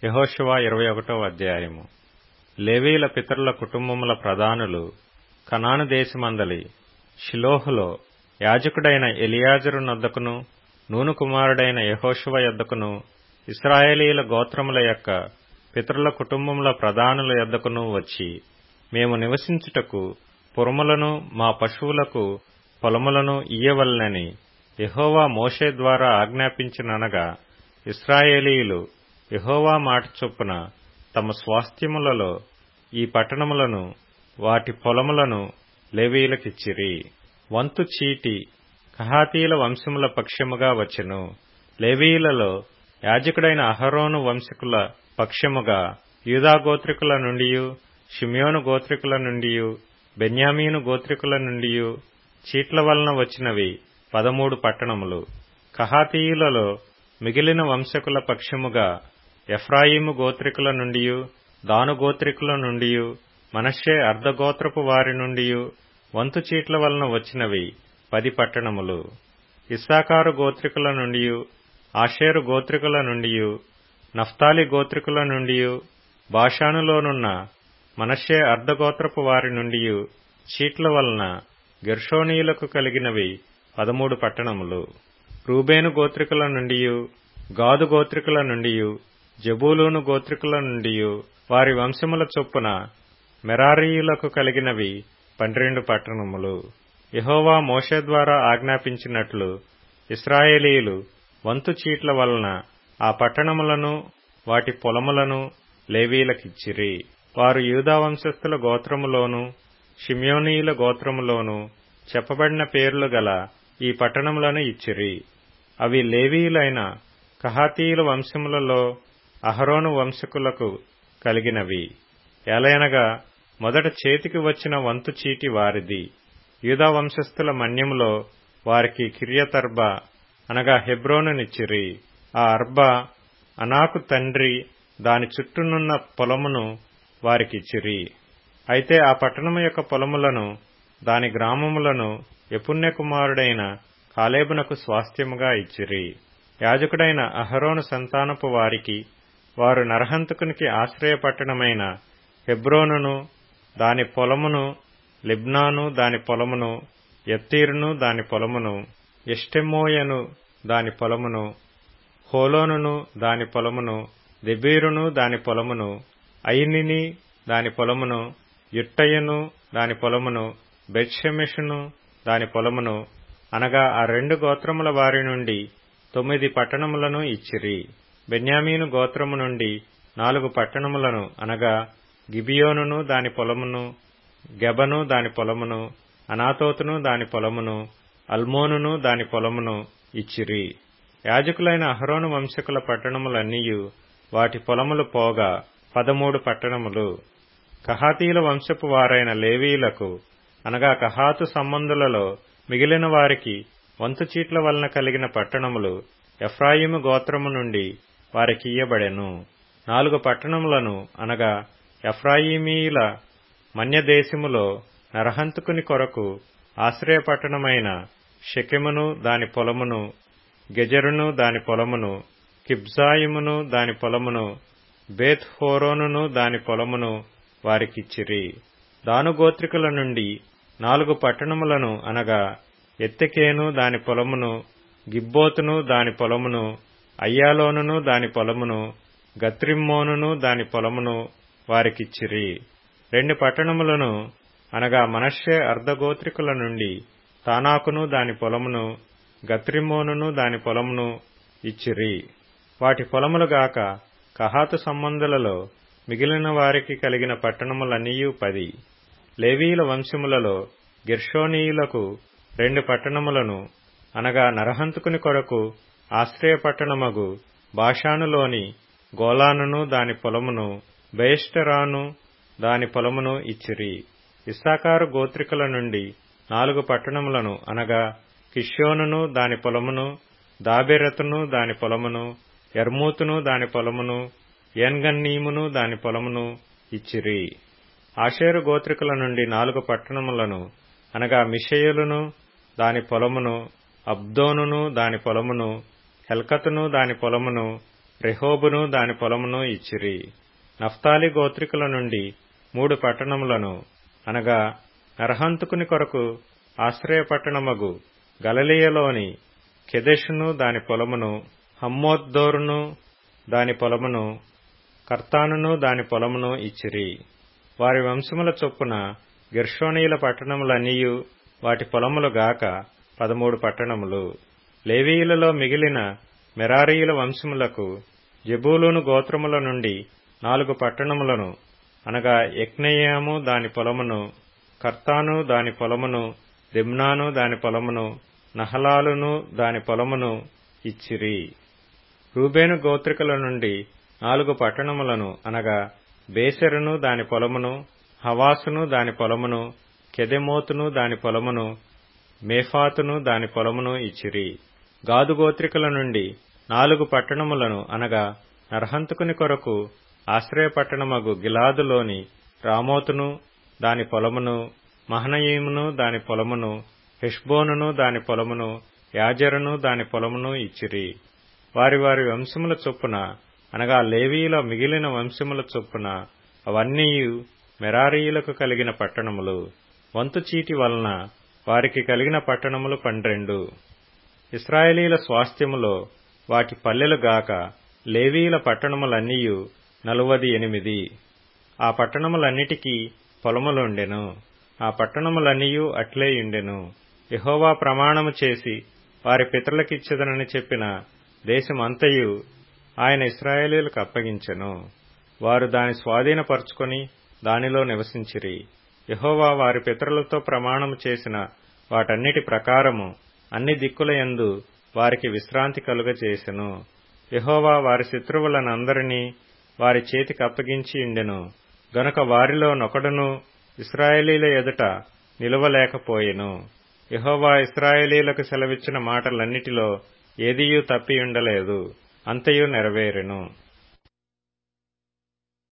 యెహోషువ ఇరవై ఒకటో అధ్యాయము లేవీల పితరుల కుటుంబముల ప్రధానులు కనాను దేశమందలి షిలోహులో యాజకుడైన ఎలియాజరు నొద్దకును నూను కుమారుడైన యెహోషువ యొద్దకును ఇస్రాయేలీల గోత్రముల యొక్క పితరుల కుటుంబముల ప్రధానుల యొద్దకును వచ్చి మేము నివసించుటకు పురములను మా పశువులకు పొలములను ఇయ్యవలనని యెహోవా మోషే ద్వారా ఆజ్ఞాపించిననగా ఇస్రాయేలీయులు యెహోవా మాట చొప్పున తమ స్వాస్థ్యములలో ఈ పట్టణములను వాటి పొలములను లేవీయులకిచ్చిరి వంతు చీటి కహాతీల వంశముల పక్షముగా వచ్చెను లేవీయులలో యాజకుడైన అహరోను వంశకుల పక్షముగా యూదా గోత్రికుల నుండియు షిమ్యోను గోత్రికుల నుండియు బెన్యామీను గోత్రికుల నుండియు చీట్ల వలన వచ్చినవి పదమూడు పట్టణములు కహాతీయులలో మిగిలిన వంశకుల పక్షముగా ఎఫ్రాయిము గోత్రికుల నుండియు దాను గోత్రికుల నుండియు మనషే అర్ధగోత్రపు వారి నుండియు వంతు చీట్ల వలన వచ్చినవి పది పట్టణములు ఇస్సాకారు గోత్రికుల నుండియు ఆషేరు గోత్రికుల నుండియు నఫ్తాలి గోత్రికుల నుండియు భాషానులోనున్న మనషే అర్ధగోత్రపు వారి నుండియు చీట్ల వలన గెర్షోనీయులకు కలిగినవి పదమూడు పట్టణములు రూబేను గోత్రికుల నుండియు గాదు గోత్రికుల నుండియు జబూలూను గోత్రికుల నుండియు వారి వంశముల చొప్పున మెరారీయులకు కలిగినవి పన్నెండు పట్టణములు యహోవా మోషే ద్వారా ఆజ్ఞాపించినట్లు ఇస్రాయేలీయులు వంతు చీట్ల వలన ఆ పట్టణములను వాటి పొలములను లేవీలకిచ్చిరి వారు యూదా వంశస్థుల గోత్రములోను షిమ్యోనీయుల గోత్రములోను చెప్పబడిన పేర్లు గల ఈ పట్టణములను ఇచ్చిరి అవి లేవీయులైన కహాతీయుల వంశములలో అహరోను వంశకులకు కలిగినవి ఎలయనగా మొదట చేతికి వచ్చిన వంతు చీటి వారిది యూదా వంశస్థుల మన్యములో వారికి కిరియతర్బ అనగా హెబ్రోనునిచ్చిరి ఆ అర్బ అనాకు తండ్రి దాని చుట్టూనున్న పొలమును వారికిచ్చిరి అయితే ఆ పట్టణము యొక్క పొలములను దాని గ్రామములను ఎపుణ్య కుమారుడైన కాలేబునకు స్వాస్థ్యముగా ఇచ్చిరి యాజకుడైన అహరోను సంతానపు వారికి వారు నరహంతకునికి ఆశ్రయపట్టణమైన హెబ్రోనును దాని పొలమును లిబ్నాను దాని పొలమును ఎత్తీరును దాని పొలమును ఎష్టెమోయను దాని పొలమును హోలోనును దాని పొలమును దెబీరును దాని పొలమును అయినిని దాని పొలమును యుట్టయను దాని పొలమును బెత్షెమెషును దాని పొలమును అనగా ఆ రెండు గోత్రముల వారి నుండి తొమ్మిది పట్టణములను ఇచ్చిరి బెన్యామీను గోత్రము నుండి నాలుగు పట్టణములను అనగా గిబియోనును దాని పొలమును గెబను దాని పొలమును అనాతోతును దాని పొలమును అల్మోనును దాని పొలమును ఇచ్చిరి యాజకులైన అహరోను వంశకుల పట్టణములన్నీయు వాటి పొలములు పోగా పదమూడు పట్టణములు కహాతీల వంశపు వారైన లేవీలకు అనగా కహాతు సంబంధులలో మిగిలిన వారికి వంతు చీట్ల వలన కలిగిన పట్టణములు ఎఫ్రాయిము గోత్రము నుండి వారికి ఇయ్యబడెను నాలుగు పట్టణములను అనగా ఎఫ్రాయిమీయుల మన్యదేశములో నరహంతుకుని కొరకు ఆశ్రయపట్టణమైన షెకెమును దాని పొలమును గెజరును దాని పొలమును కిబ్జాయిమును దాని పొలమును బేత్ హోరోనును దాని పొలమును వారికిచ్చిరి దానుగోత్రికుల నుండి నాలుగు పట్టణములను అనగా ఎత్తెకేను దాని పొలమును గిబ్బోతును దాని పొలమును అయ్యాలోనును దాని పొలమును గత్రిమ్మోనును దాని పొలమును వారికిచ్చిరి రెండు పట్టణములను అనగా మనషే అర్ధగోత్రికుల నుండి తానాకును దాని పొలమును గత్రిమ్మోనును దాని పొలమును ఇచ్చిరి వాటి పొలములుగాక కహాతు సంబంధులలో మిగిలిన వారికి కలిగిన పట్టణములన్నీయూ పది లేవీల వంశములలో గెర్షోనీయులకు రెండు పట్టణములను అనగా నరహంతుకుని కొరకు ఆశ్రయపట్టణమగు భాషానులోని గోలానును దాని పొలమును బేష్టరాను దాని పొలమును ఇచ్చిరి ఇస్సాకారు గోత్రికుల నుండి నాలుగు పట్టణములను అనగా కిష్యోనును దాని పొలమును దాబెరతును దాని పొలమును ఎర్మూతును దాని పొలమును ఏన్గన్నీమును దాని పొలమును ఇచ్చిరి ఆషేరు గోత్రికుల నుండి నాలుగు పట్టణములను అనగా మిషయలును దాని పొలమును అబ్దోనును దాని పొలమును హెల్కతును దాని పొలమును రెహోబును దాని పొలమును ఇచ్చిరి నఫ్తాలి గోత్రికుల నుండి మూడు పట్టణములను అనగా నరహంతుకుని కొరకు ఆశ్రయపట్టణమగు గలలియలోని కెదెషును దాని పొలమును హమ్మోద్దోరును దాని పొలమును కర్తానును దాని పొలమును ఇచ్చిరి వారి వంశముల చొప్పున గెర్షోనీయుల పట్టణములన్నీయు వాటి పొలములు గాక పదమూడు పట్టణములు లేవీయులలో మిగిలిన మెరారీయుల వంశములకు జబూలూను గోత్రముల నుండి నాలుగు పట్టణములను అనగా యక్నెయాము దాని పొలమును కర్తాను దాని పొలమును దిమ్నాను దాని పొలమును నహలాలును దాని పొలమును ఇచ్చిరి రూబేను గోత్రికల నుండి నాలుగు పట్టణములను అనగా బేసెరును దాని పొలమును హవాసును దాని పొలమును కెదెమోతును దాని పొలమును మేఫాతును దాని పొలమును ఇచ్చిరి గాదు గోత్రికల నుండి నాలుగు పట్టణములను అనగా నరహంతుకుని కొరకు ఆశ్రయపట్టణమగు గిలాదులోని రామోతును దాని పొలమును మహనయీమును దాని పొలమును హెష్బోనును దాని పొలమును యాజరును దాని పొలమును ఇచ్చిరి వారి వారి వంశముల చొప్పున అనగా లేవీల మిగిలిన వంశముల చొప్పున అవన్నీ మెరారీయులకు కలిగిన పట్టణములు వంతు చీటి వలన వారికి కలిగిన పట్టణములు పన్నెండు ఇస్రాయేలీల స్వాస్థ్యములో వాటి పల్లెలు గాక లేవీల పట్టణములన్నీయు నలువది ఎనిమిది ఆ పట్టణములన్నిటికీ పొలములుండెను ఆ పట్టణములన్నీయు అట్లేయుండెను యహోవా ప్రమాణము చేసి వారి పితరులకిచ్చదనని చెప్పిన దేశమంతయు ఆయన ఇస్రాయేలీలకు అప్పగించెను వారు దాని స్వాధీనపరుచుకొని దానిలో నివసించిరి యహోవా వారి పితరులతో ప్రమాణము చేసిన వాటన్నిటి ప్రకారము అన్ని దిక్కుల యందు వారికి విశ్రాంతి కలుగజేసెను యహోవా వారి శత్రువులనందరినీ వారి చేతికి అప్పగించి ఉండెను గనుక వారిలో నొకడును ఇస్రాయేలీల ఎదుట నిలువలేకపోయెను యహోవా ఇస్రాయేలీలకు సెలవిచ్చిన మాటలన్నిటిలో ఏదియూ తప్పియుండలేదు అంతయు నెరవేరెను